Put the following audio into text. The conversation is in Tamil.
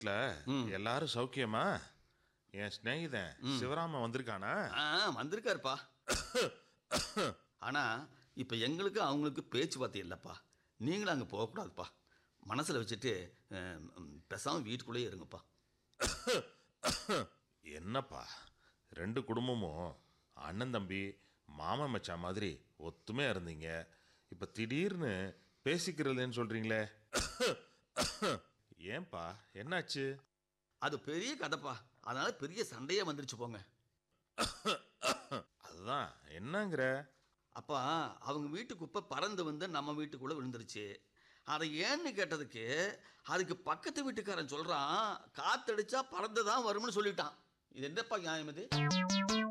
வீட்டில் எல்லாரும் சௌக்கியமா என் சிநேகிதன் சிவராமன் வந்திருக்கானா ஆ வந்திருக்காருப்பா ஆனால் இப்போ எங்களுக்கு அவங்களுக்கு பேச்சுவார்த்தை இல்லைப்பா நீங்களும் அங்கே போகக்கூடாதுப்பா மனசில் வச்சுட்டு பேசாமல் வீட்டுக்குள்ளேயே இருங்கப்பா என்னப்பா ரெண்டு குடும்பமும் அண்ணன் தம்பி மாமன் மச்சான் மாதிரி ஒத்துமையா இருந்தீங்க இப்போ திடீர்னு பேசிக்கிறதுன்னு சொல்றீங்களே ஏன்பா என்னாச்சு அது பெரிய கதைப்பா அதனால் பெரிய சண்டையே வந்துருச்சு போங்க அதுதான் என்னங்கிற அப்பா அவங்க வீட்டு குப்பை பறந்து வந்து நம்ம வீட்டுக்குள்ளே விழுந்துருச்சு அதை ஏன்னு கேட்டதுக்கு அதுக்கு பக்கத்து வீட்டுக்காரன் சொல்கிறான் காத்தடிச்சா பறந்து தான் வரும்னு சொல்லிட்டான் இது என்னப்பா நியாயம் இது